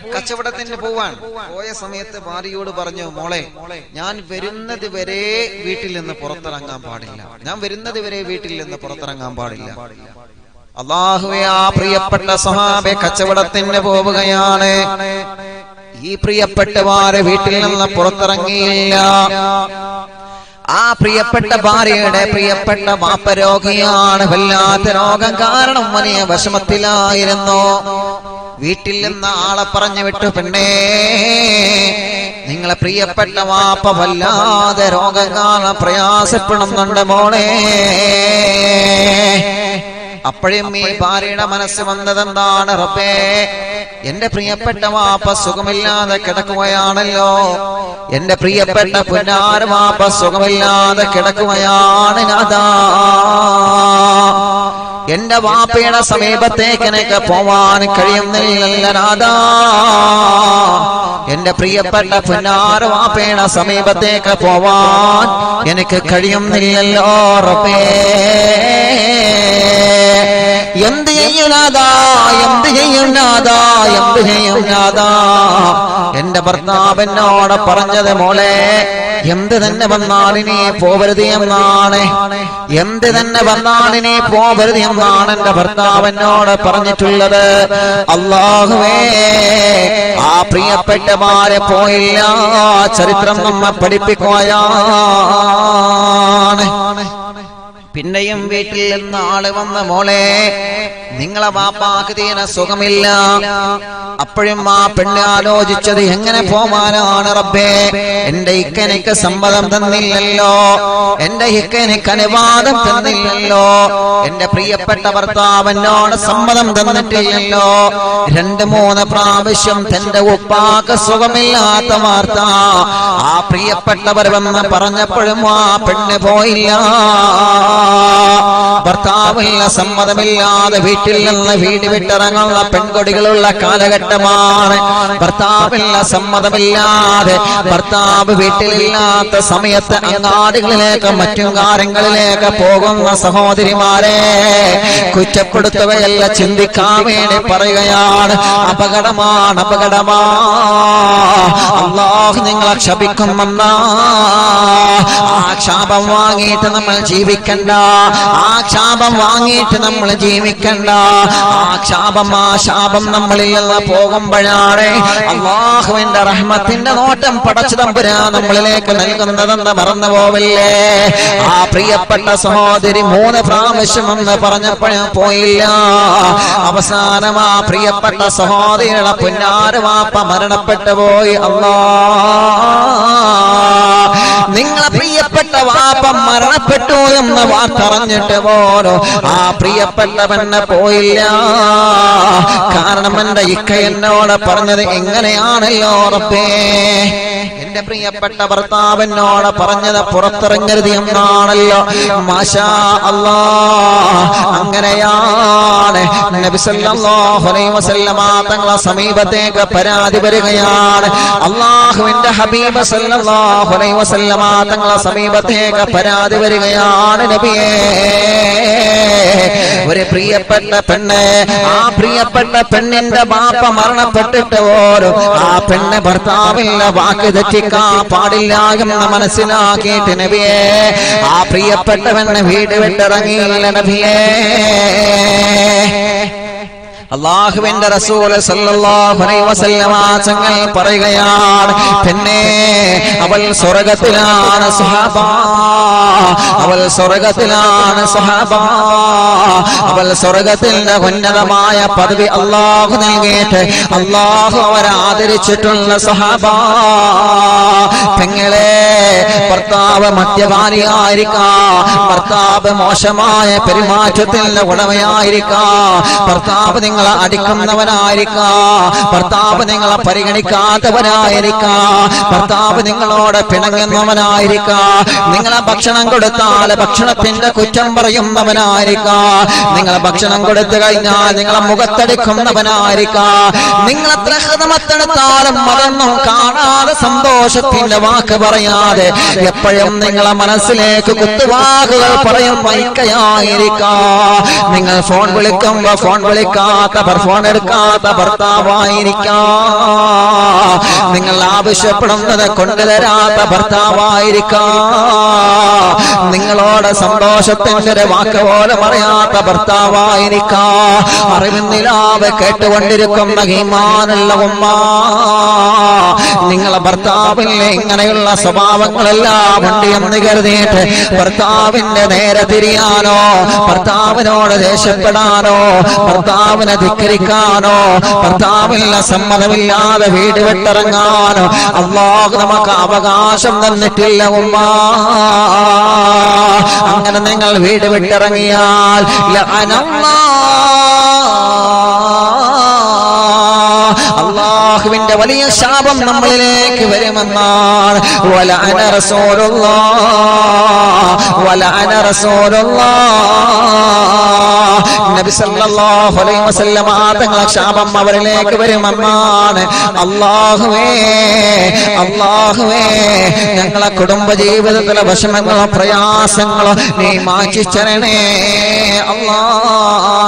കച്ചവടത്തിന് പോവാൻ പോയ സമയത്ത് ഭാര്യയോട് പറഞ്ഞു മോളെ ഞാൻ വരുന്നത് വരെ വീട്ടിൽ നിന്ന് പുറത്തിറങ്ങാൻ പാടില്ല ഞാൻ വരുന്നത് വരെ വീട്ടിൽ നിന്ന് പുറത്തിറങ്ങാൻ പാടില്ല അള്ളാഹുവെ ആ പ്രിയപ്പെട്ട സ്വഹാബെ കച്ചവടത്തിന് പോവുകയാണ് ഈ പ്രിയപ്പെട്ടവാരെ വീട്ടിൽ നിന്ന് പുറത്തിറങ്ങിയില്ല ആ പ്രിയപ്പെട്ട ഭാര്യയുടെ പ്രിയപ്പെട്ട മാപ്പ രോഗിയാണ് വല്ലാത്ത രോഗം കാരണം വലിയ വിഷമത്തിലായിരുന്നു വീട്ടിൽ നിന്ന് ആളെ പറഞ്ഞു വിട്ടു പെണ്ണേ നിങ്ങളെ പ്രിയപ്പെട്ട വാപ്പ വല്ലാതെ രോഗം കാരണം പ്രയാസപ്പെടുന്നുണ്ട് മോളെ അപ്പോഴും ഈ ഭാര്യയുടെ മനസ്സ് വന്നതെന്താണ് റബ്ബേ എന്റെ പ്രിയപ്പെട്ട വാപ്പ സുഖമില്ലാതെ കിടക്കുകയാണല്ലോ എന്റെ പ്രിയപ്പെട്ട പുന്നാര വാപ്പ സുഖമില്ലാതെ കിടക്കുകയാണ് നാഥാ എന്റെ വാപ്പയുടെ സമീപത്തേക്ക് എനിക്ക് പോവാൻ കഴിയുന്നില്ല നാഥാ എന്റെ പ്രിയപ്പെട്ട പുന്നാര വാപ്പയുടെ സമീപത്തേക്ക് പോവാൻ എനിക്ക് കഴിയുന്നില്ലല്ലോ റബ്ബേ എന്ത് ചെയ്യുന്നാതാ എന്ത് ചെയ്യുന്നാതാ എന്ത് ചെയ്യുന്നാതാ എന്റെ ഭർത്താവ് എന്നോട് പറഞ്ഞത് മോളെ എന്ത് തന്നെ വന്നാൽ ഇനി പോവരുത് എന്നാണ് എന്ത് തന്നെ വന്നാൽ ഇനി പോവരുത് എന്നാണ് എന്റെ ഭർത്താവ് എന്നോട് പറഞ്ഞിട്ടുള്ളത് അള്ളാഹുവേ ആ പ്രിയപ്പെട്ടമാരെ പോയില്ല ചരിത്രം നമ്മെ പഠിപ്പിക്കുകയാണ് പിന്നെയും വീട്ടിൽ നിന്ന് ആള് വന്ന മോളെ നിങ്ങളെ വാപ്പാക്ക് തീരെ സുഖമില്ല അപ്പോഴും ആ പെണ്ണ് ആലോചിച്ചത് എങ്ങനെ പോവാനാണ് റബ്ബേ എന്റെ ഇക്കനിക്ക് സമ്മതം തന്നില്ലല്ലോ എന്റെ ഇക്കനിക്ക് അനുവാദം തന്നില്ലല്ലോ എന്റെ പ്രിയപ്പെട്ട ഭർത്താവിനോട് സമ്മതം തന്നിട്ടില്ലല്ലോ രണ്ട് മൂന്ന് പ്രാവശ്യം തന്റെ ഉപ്പാക്ക് സുഖമില്ലാത്ത വാർത്ത ആ പ്രിയപ്പെട്ടവർ വന്ന് പറഞ്ഞപ്പോഴും ആ പെണ്ണ് പോയില്ല ഭർത്താവില്ല സമ്മതമില്ലാതെ വീട്ടിൽ നിന്ന് വീട് വിട്ടിറങ്ങുന്ന പെൺകൊടികളുള്ള കാലഘട്ടമാണ് ഭർത്താവില്ല സമ്മതമില്ലാതെ ഭർത്താവ് വീട്ടിലില്ലാത്ത സമയത്ത് അങ്ങാടികളിലേക്ക് മറ്റും കാര്യങ്ങളിലേക്ക് പോകുന്ന സഹോദരിമാരെ കുറ്റപ്പെടുത്തുകയല്ല ചിന്തിക്കാൻ വേണ്ടി പറയുകയാണ് അപകടമാണ് അപകടമാ അള്ളാഹു നിങ്ങളെ ക്ഷപിക്കുമെന്നാ ആ ക്ഷാപം വാങ്ങിയിട്ട് നമ്മൾ ജീവിക്കണ്ട ആ ക്ഷാപം വാങ്ങിയിട്ട് നമ്മൾ ജീവിക്കണ്ട ആ ക്ഷാപം ആ ശാപം നമ്മളിൽ നിന്ന് പോകുമ്പോഴാണ് അള്ളാഹുവിന്റെ റഹ്മത്തിന്റെ നോട്ടം പടച്ചു തമ്പുരാ നമ്മളിലേക്ക് നൽകുന്നതെന്ന് മറന്നു പോവില്ലേ ആ പ്രിയപ്പെട്ട സഹോദരി മൂന്ന് പ്രാവശ്യം എന്ന് പറഞ്ഞപ്പോഴും പോയില്ല അവസാനം ആ പ്രിയപ്പെട്ട സഹോദരിയുടെ പുന്നാരവാപ്പ മരണപ്പെട്ടു പോയി അള്ളാ നിങ്ങളെ പ്രിയപ്പെട്ട വാപ്പ മരണപ്പെട്ടു എന്ന് വാർത്തറിഞ്ഞിട്ട് പോലോ ആ പ്രിയപ്പെട്ടവന് പോയില്ല കാരണം എന്റെ ഇക്ക എന്നോട് പറഞ്ഞത് എങ്ങനെയാണല്ലോ റബ്ബേ എന്റെ പ്രിയപ്പെട്ട ഭർത്താവിനോട് പറഞ്ഞത് പുറത്തിറങ്ങരുത് എന്നാണല്ലോ മാഷാ അല്ലാ അങ്ങനെയാണ് നബി സല്ലല്ലാഹു അലൈഹി വസല്ലമ തങ്ങളെ സമീപത്തേക്ക് പരാതി വരികയാണ് അള്ളാഹുവിന്റെ ഹബീബ് സല്ലല്ലാഹു അലൈഹി വസല്ലമ തങ്ങളെ സമീപത്തേക്ക് പരാതി വരികയാണ് നബിയേ ഒരു പ്രിയപ്പെട്ട പെണ്ണ് ആ പ്രിയപ്പെട്ട പെണ്ണിന്റെ ബാപ്പ മരണപ്പെട്ടിട്ട് ഓരോ ആ പെണ്ണ് ഭർത്താവില്ല വാക്ക് തെറ്റിക്കാൻ പാടില്ല എന്ന് മനസ്സിലാക്കിയിട്ട് നബിയേ ആ പ്രിയപ്പെട്ടവന് വീട് വിട്ടിറങ്ങിയില്ല നബിയേ അള്ളാഹുവിന്റെ റസൂൽ സല്ലല്ലാഹു അലൈഹി വസല്ലമ തങ്ങൾ പറയുകയാണ് പിന്നെ അവൾ സ്വർഗത്തിലാണ് സുഹാബ അവൾ സ്വർഗത്തിലാണ് സുഹാബ അവൾ സ്വർഗത്തിന്റെ ഉന്നതമായ പദവി അള്ളാഹു നൽകിയിട്ട് അള്ളാഹു അവരെ ആദരിച്ചിട്ടുള്ള സുഹാബ പെങ്ങളെ ഭർത്താവ് മദ്യപാനിയായിരിക്കാം ഭർത്താവ് മോശമായ പെരുമാറ്റത്തിന്റെ ഉടമയായിരിക്കാം ഭർത്താവ് നിങ്ങളെ അടിക്കുന്നവനായിരിക്കാം ഭർത്താവ് നിങ്ങളെ പരിഗണിക്കാത്തവനായിരിക്കാം ഭർത്താവ് നിങ്ങളോട് പിണങ്ങുന്നവനായിരിക്കാം നിങ്ങളെ ഭക്ഷണം കൊടുത്താൽ ഭക്ഷണത്തിന്റെ കുറ്റം പറയുന്നവനായിരിക്കാം നിങ്ങളെ ഭക്ഷണം കൊടുത്തു കഴിഞ്ഞാൽ നിങ്ങളെ മുഖത്തടിക്കുന്നവനായിരിക്കാം നിങ്ങൾ എത്ര ഹൃദമത്തെടുത്താലും അതൊന്നും കാണാതെ സന്തോഷത്തിന്റെ വാക്ക് പറയാതെ എപ്പോഴും നിങ്ങളെ മനസ്സിലേക്ക് കുത്തുവാക്കുകൾ പറയും വൈക്കയായിരിക്കാം നിങ്ങൾ ഫോൺ വിളിക്കുമ്പോ ഫോൺ വിളിക്കാത്ത ഭർ- ഫോൺ എടുക്കാത്ത ഭർത്താവായിരിക്കാം നിങ്ങൾ ആവശ്യപ്പെടുന്നത് കൊണ്ടുതരാത്ത ഭർത്താവായിരിക്കാം നിങ്ങളോട് സന്തോഷത്തിന്റെ ഒരു വാക്ക് പോലും അറിയാത്ത ഭർത്താവായിരിക്കാം അറിവിന്നിലാവ് കേട്ടുകൊണ്ടിരിക്കുന്ന ഹീമാനുള്ള ഉമ്മ നിങ്ങളെ ഭർത്താവിന്റെ ഇങ്ങനെയുള്ള സ്വഭാവങ്ങളെല്ലാം ഉണ്ട് എന്ന് കരുതിയിട്ട് ഭർത്താവിന്റെ നേരെ തിരിയാനോ ഭർത്താവിനോട് ദേഷ്യപ്പെടാനോ ഭർത്താവിനെ ധിക്കരിക്കാനോ ഭർത്താവിന്റെ സമ്മതമില്ലാതെ വീട് വിട്ടിറങ്ങാനോ അള്ളാഹു നമുക്ക് അവകാശം തന്നിട്ടില്ല ഉമ്മ അങ്ങനെ നിങ്ങൾ വീട് വിട്ടിറങ്ങിയാൽ അള്ളാഹുവിന്റെ വലിയ ശാപം നമ്മളിലേക്ക് വരുമെന്നാണ് വലഅന റസൂലുള്ളാഹ് വലഅന റസൂലുള്ളാഹ് നബി സല്ലല്ലാഹു അലൈഹി വസല്ലമ തങ്ങളെ ശാപം അവരിലേക്ക് വരുമെന്നാണ് അള്ളാഹുവേ അള്ളാഹുവേ ഞങ്ങളെ കുടുംബ ജീവിതത്തിലെ വിഷമങ്ങളോ പ്രയാസങ്ങളോ നീ മാറ്റിച്ചരണേ അല്ലാ